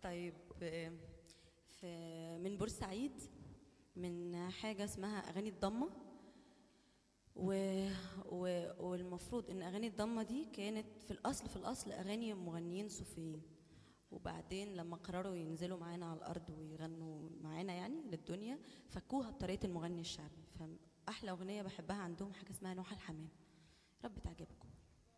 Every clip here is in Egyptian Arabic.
طيب آه، في من بورسعيد من حاجة اسمها أغاني الضمة و... و... والمفروض إن أغاني الضمة دي كانت في الأصل في الأصل أغاني مغنيين صوفيين وبعدين لما قرروا ينزلوا معانا على الأرض ويغنوا معانا يعني للدنيا فكوها بطريقة المغني الشعبي فأحلى أغنية بحبها عندهم حاجة اسمها نوحة الحمام رب تعجبكم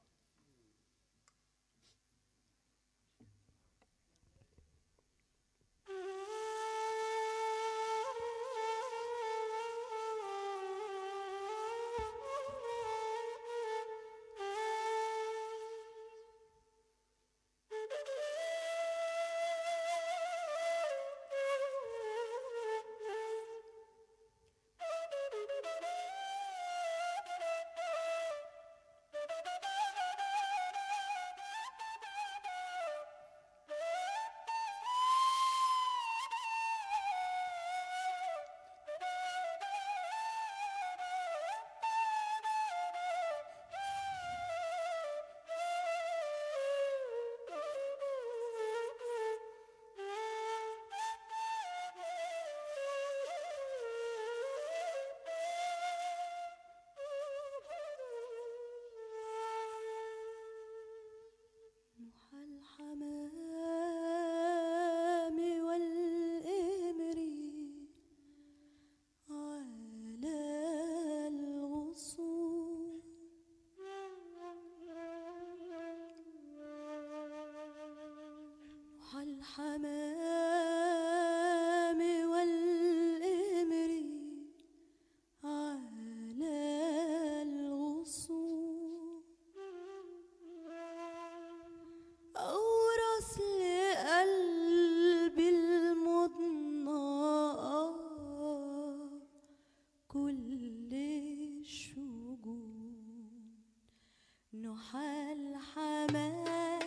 نوحة الحمام والإمر على الغصون نوحة الحمام والإمر على الغصون أورث لقلبي المضنى كل الشجون نحى الحمام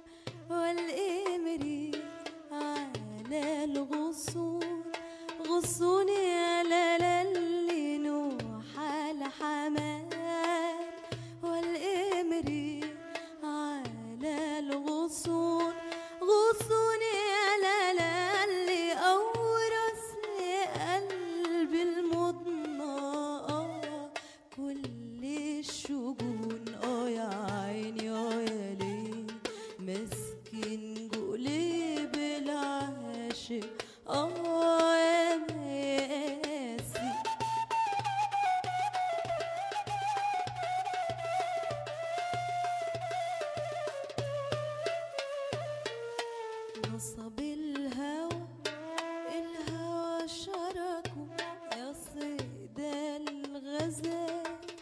والإمر على الغصون غصون يا لالي نوحى الحمام والإمر على الغصون غصون يا لالي أورث لقلبي المضنى كل الشجون اه يا عيني اه يا ليل مسكين قلب العاشق اه يا ماسي نصب الهوى الهوى شركه يا صيد الغزال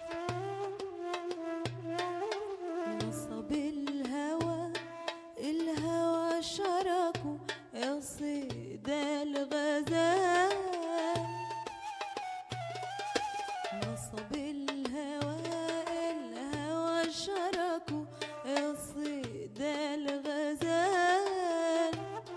نصب الهوى الهوى شركه يا صيد الغزال نصب الهوى الهوى شركه يا صيد الغزال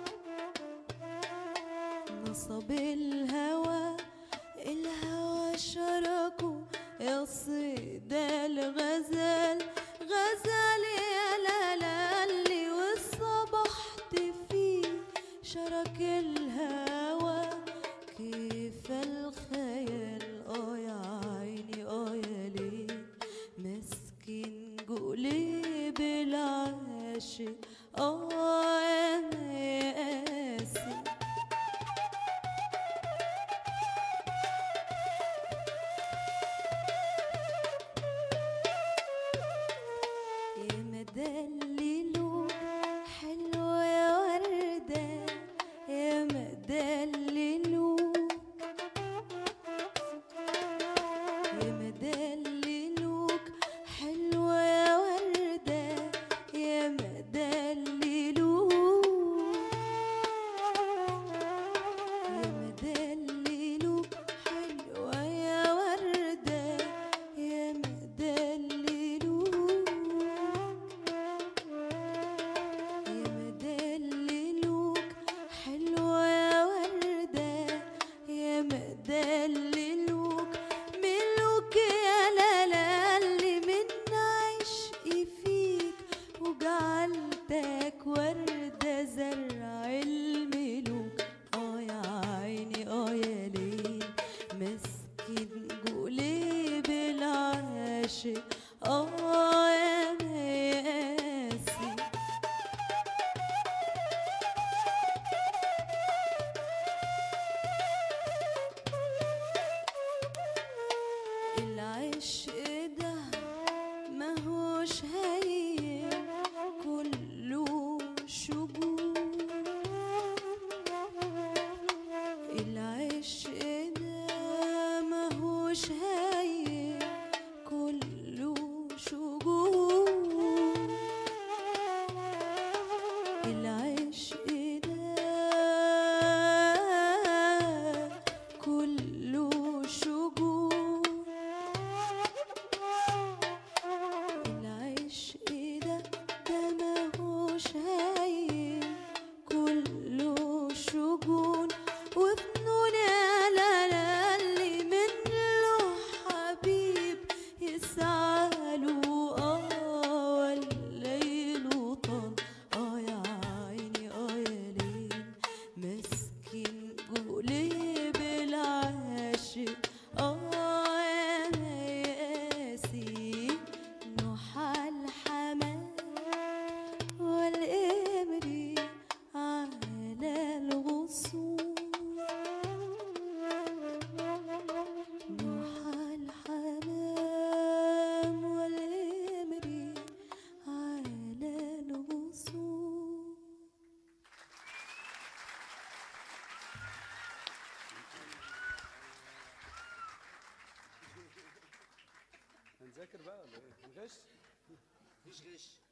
نصب الهوى الهوى شركه يا صيد الغزال غزال يا لالي وصبحت فيه شرك الهوى كيف الخيال اه يا عيني اه يا ليل مسكين قلب العاشق اه يا ماسي بتذاكر بقى ولا ايه؟ الغش؟ مفيش غش